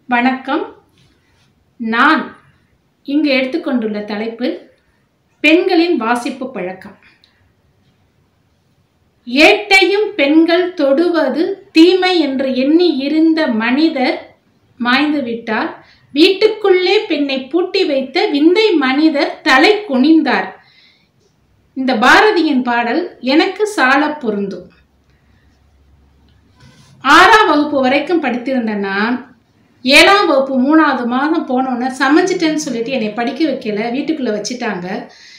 வணக்கம் நான் இங்கு எடுத்துக்கொண்டுள்ள தலைப்பு பெண்களின் வாசிப்பு பழக்கம் ஏட்டையும் பெண்கள் தொடுவது தீமை என்று எண்ணி இருந்த மனிதர் மாய்ந்து விட்டார் வீட்டுக்குள்ளே பெண்ணை பூட்டி வைத்த விந்தை மனிதர் தலை குனிந்தார் இந்த பாரதியின் பாடல் எனக்கு சால பொருந்தும் ஆறாம் வகுப்பு வரைக்கும் படித்திருந்த நான் ஏழாம் வகுப்பு மூணாவது மாதம் போனோன்னே சமைச்சிட்டேன்னு சொல்லிட்டு என்னை படிக்க வைக்கல வீட்டுக்குள்ளே வச்சுட்டாங்க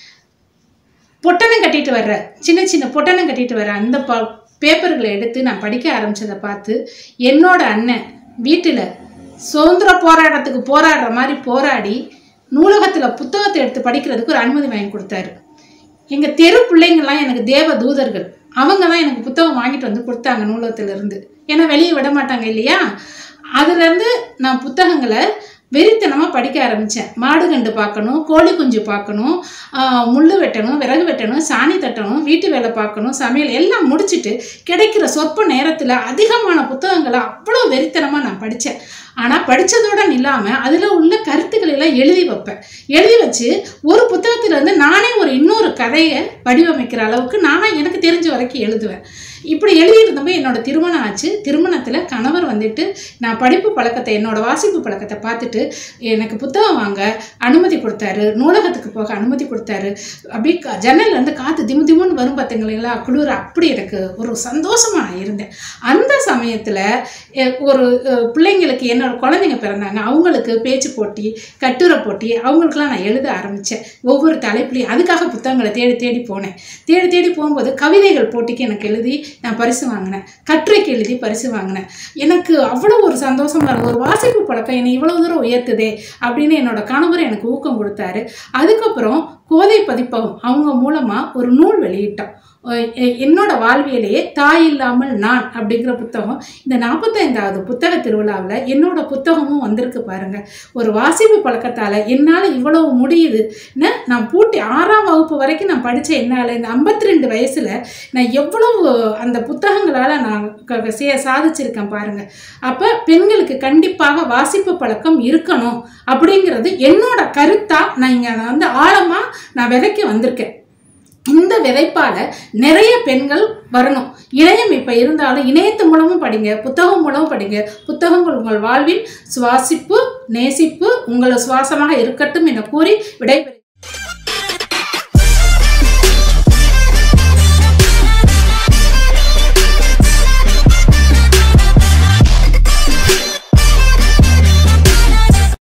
பொட்டணம் கட்டிட்டு வர்ற சின்ன சின்ன பொட்டணம் கட்டிட்டு வர்ற அந்த ப பேப்பர்களை எடுத்து நான் படிக்க ஆரம்பிச்சதை பார்த்து என்னோட அண்ணன் வீட்டில் சுதந்திர போராட்டத்துக்கு போராடுற மாதிரி போராடி நூலகத்தில் புத்தகத்தை எடுத்து படிக்கிறதுக்கு ஒரு அனுமதி வாங்கி கொடுத்தாரு எங்கள் தெரு பிள்ளைங்கள்லாம் எனக்கு தேவ தூதர்கள் அவங்க தான் எனக்கு புத்தகம் வாங்கிட்டு வந்து கொடுத்தாங்க நூலகத்திலிருந்து ஏன்னா வெளியே விட மாட்டாங்க இல்லையா அதுலேருந்து நான் புத்தகங்களை வெறித்தனமாக படிக்க ஆரம்பித்தேன் மாடு கண்டு பார்க்கணும் கோழி குஞ்சு பார்க்கணும் ஆஹ் முள்ளு வெட்டணும் விறகு வெட்டணும் சாணி தட்டணும் வீட்டு வேலை பார்க்கணும் சமையல் எல்லாம் முடிச்சுட்டு கிடைக்கிற சொற்ப நேரத்தில் அதிகமான புத்தகங்களை அவ்வளோ வெறித்தனமாக நான் படித்தேன் ஆனால் படித்ததோட இல்லாமல் அதில் உள்ள கருத்துக்களை எல்லாம் எழுதி வைப்பேன் எழுதி வச்சு ஒரு புத்தகத்துல இருந்து நானே ஒரு இன்னொரு கதையை வடிவமைக்கிற அளவுக்கு நானாக எனக்கு தெரிஞ்ச வரைக்கும் எழுதுவேன் இப்படி எழுதியிருந்தப்போ என்னோட திருமணம் ஆச்சு திருமணத்தில் கணவர் வந்துட்டு நான் படிப்பு பழக்கத்தை என்னோட வாசிப்பு பழக்கத்தை பார்த்துட்டு எனக்கு புத்தகம் வாங்க அனுமதி கொடுத்தாரு நூலகத்துக்கு போக அனுமதி கொடுத்தாரு அப்படி க- ஜன்னல்ல இருந்து காற்று திமு திமுன்னு வரும் பார்த்தீங்களா குளிர் அப்படி எனக்கு ஒரு சந்தோஷமா நான் இருந்தேன் அந்த சமயத்தில் ஒரு அஹ், பிள்ளைங்களுக்கு என்னோட குழந்தைங்க பிறந்தாங்க அவங்களுக்கு பேச்சு போட்டி கட்டுரை போட்டி அவங்களுக்கெல்லாம் நான் எழுத ஆரம்பித்தேன் ஒவ்வொரு தலைப்புலையும் அதுக்காக புத்தகங்களை தேடி தேடி போனேன் தேடி தேடி போகும்போது கவிதைகள் போட்டிக்கு எனக்கு எழுதி நான் பரிசு வாங்கினேன் கட்டுரைக்கு எழுதி பரிசு வாங்கினேன் எனக்கு அவ்வளோ ஒரு சந்தோஷமா இருந்தது ஒரு வாசிப்பு பழக்கம் என்னை இவ்வளோ தூரம் உயர்த்துதே அப்படின்னு என்னோட கணவர் எனக்கு ஊக்கம் கொடுத்தாரு அதுக்கப்புறம் கோதை பதிப்பகம் அவங்க மூலமாக ஒரு நூல் வெளியிட்டோம் அஹ் எ- என்னோட வாழ்வியலையே தாய் இல்லாமல் நான் அப்படிங்கிற புத்தகம் இந்த நாற்பத்தைந்தாவது புத்தக திருவிழாவில் என்னோட புத்தகமும் வந்திருக்கு பாருங்க ஒரு வாசிப்பு பழக்கத்தால் என்னால் இவ்வளவு முடியுதுன்னு நான் பூட்டி ஆறாம் வகுப்பு வரைக்கும் நான் படித்த என்னால் இந்த ஐம்பத்தி ரெண்டு வயசில் நான் எவ்வளவு அந்த புத்தகங்களால் நான் க- க- சே சாதிச்சிருக்கேன் பாருங்க அப்போ பெண்களுக்கு கண்டிப்பாக வாசிப்பு பழக்கம் இருக்கணும் அப்படிங்கிறது என்னோட கருத்தாக நான் இங்கே வந்து ஆழமாக நான் விதைக்க வந்திருக்கேன் இந்த விதைப்பால நிறைய பெண்கள் வரணும் இணையம் இப்போ இருந்தாலும் இணையத்து மூலமும் படிங்க புத்தகம் மூலமும் படிங்க புத்தகங்கள் உங்கள் வாழ்வில் சுவாசிப்பு நேசிப்பு உங்கள் சுவாசமாக இருக்கட்டும் என கூறி விடைபெறு